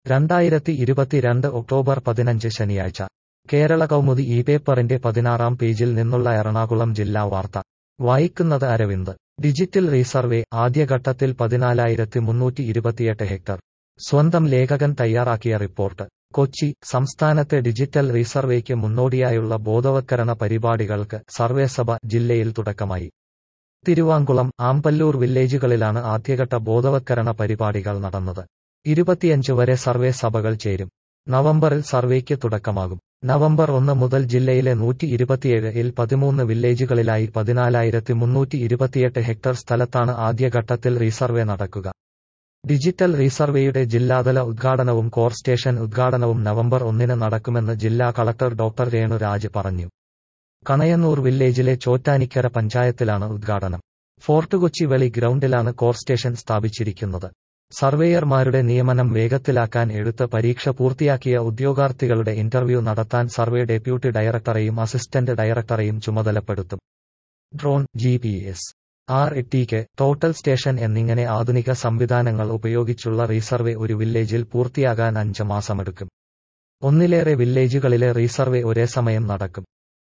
രണ്ടായിരത്തി ഇരുപത്തിരണ്ട് ഒക്ടോബർ പതിനഞ്ച് ശനിയാഴ്ച കേരള കൗമുദി ഈ പേപ്പറിന്റെ പതിനാറാം പേജിൽ നിന്നുള്ള എറണാകുളം ജില്ലാ വാർത്ത വായിക്കുന്നത് അരവിന്ദ് ഡിജിറ്റൽ റീസർവേ ആദ്യഘട്ടത്തിൽ പതിനാലായിരത്തി മുന്നൂറ്റി ഇരുപത്തിയെട്ട് ഹെക്ടർ സ്വന്തം ലേഖകൻ തയ്യാറാക്കിയ റിപ്പോർട്ട് കൊച്ചി സംസ്ഥാനത്തെ ഡിജിറ്റൽ റീസർവേക്ക് മുന്നോടിയായുള്ള ബോധവത്കരണ പരിപാടികൾക്ക് സർവേസഭ ജില്ലയിൽ തുടക്കമായി തിരുവാങ്കുളം ആമ്പല്ലൂർ വില്ലേജുകളിലാണ് ആദ്യഘട്ട ബോധവത്കരണ പരിപാടികൾ നടന്നത് ഇരുപത്തിയഞ്ച് വരെ സർവേ സഭകൾ ചേരും നവംബറിൽ സർവേക്ക് തുടക്കമാകും നവംബർ ഒന്ന് മുതൽ ജില്ലയിലെ നൂറ്റി ഇരുപത്തിയേഴ് ഇൽ പതിമൂന്ന് വില്ലേജുകളിലായി പതിനാലായിരത്തി മുന്നൂറ്റി ഇരുപത്തിയെട്ട് ഹെക്ടർ സ്ഥലത്താണ് ആദ്യഘട്ടത്തിൽ റീസർവേ നടക്കുക ഡിജിറ്റൽ റീസർവേയുടെ ജില്ലാതല ഉദ്ഘാടനവും കോർ സ്റ്റേഷൻ ഉദ്ഘാടനവും നവംബർ ഒന്നിന് നടക്കുമെന്ന് ജില്ലാ കളക്ടർ ഡോക്ടർ രേണു രാജ് പറഞ്ഞു കണയന്നൂർ വില്ലേജിലെ ചോറ്റാനിക്കര പഞ്ചായത്തിലാണ് ഉദ്ഘാടനം ഫോർട്ട് കൊച്ചി വെളി ഗ്രൗണ്ടിലാണ് കോർ സ്റ്റേഷൻ സ്ഥാപിച്ചിരിക്കുന്നത് സർവേയർമാരുടെ നിയമനം വേഗത്തിലാക്കാൻ എഴുത്ത് പരീക്ഷ പൂർത്തിയാക്കിയ ഉദ്യോഗാർത്ഥികളുടെ ഇന്റർവ്യൂ നടത്താൻ സർവേ ഡെപ്യൂട്ടി ഡയറക്ടറെയും അസിസ്റ്റന്റ് ഡയറക്ടറെയും ചുമതലപ്പെടുത്തും drone G P S R ടിക്ക് ടോട്ടൽ സ്റ്റേഷൻ എന്നിങ്ങനെ ആധുനിക സംവിധാനങ്ങൾ ഉപയോഗിച്ചുള്ള റീസർവേ ഒരു വില്ലേജിൽ പൂർത്തിയാകാൻ അഞ്ച് മാസമെടുക്കും ഒന്നിലേറെ വില്ലേജുകളിലെ റീസർവേ ഒരേ സമയം നടക്കും